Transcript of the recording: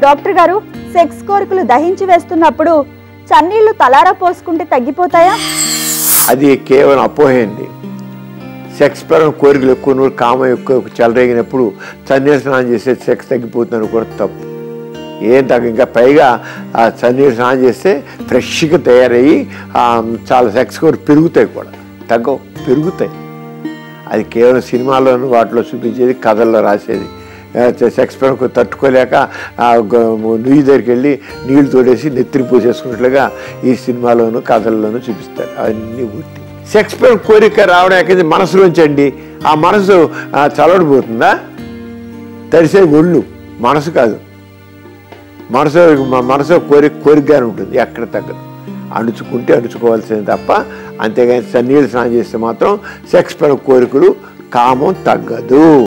doctor గారు sex కోరికలు దహించి వేస్తున్నప్పుడు చన్నీళ్లు తలారా పోసుకుంటే తగ్గిపోతాయా అది కేవలం అపోహ అండి సెక్స్ పరం కోరికలు ఎక్కువ నూరు కామం ఎక్కువ చెలరేగినప్పుడు చన్నీరు స్నానం చేస్తే సెక్స్ తగ్గిపోతుంది కూడా తప్పు ఏం తగ్గ ఇంకా పైగా ఆ చన్నీరు స్నానం చేస్తే ఫ్రెష్గా తయారయ్యి ఆ, చాలా సెక్స్ కోరిక పెరుగుతాయి కూడా తగ్గవు పెరుగుతాయి అది కేవలం సినిమాల్లోనూ వాటిలో చూపించేది కథల్లో రాసేది ఆ, సెక్స్ పరంకు తట్టుకోలేక ఆ గ- నుయ్యి దగ్గరికి వెళ్ళి నీళ్లు తోడేసి నెత్తిని పూసేసుకున్నట్లుగా ఈ సినిమాలోను కథల్లోనూ చూపిస్తారు అవన్నీ ఉట్టి సెక్స్ పరం కోరిక రావడం ఎక్కడి మనసులోంచి అండి ఆ మనసు ఆ, చల్లడిపోతుందా తడిసే ఒళ్ళు మనసు కాదు మనసు మ- మనసు కోరిక కోరికగానే ఉంటుంది ఎక్కడ తగ్గదు అణుచుకుంటే అణుచుకోవాల్సింది తప్ప అంతేగాని నీళ్ళు స్నానం చేస్తే మాత్రం సెక్స్ పరం కోరికలు కామం తగ్గదు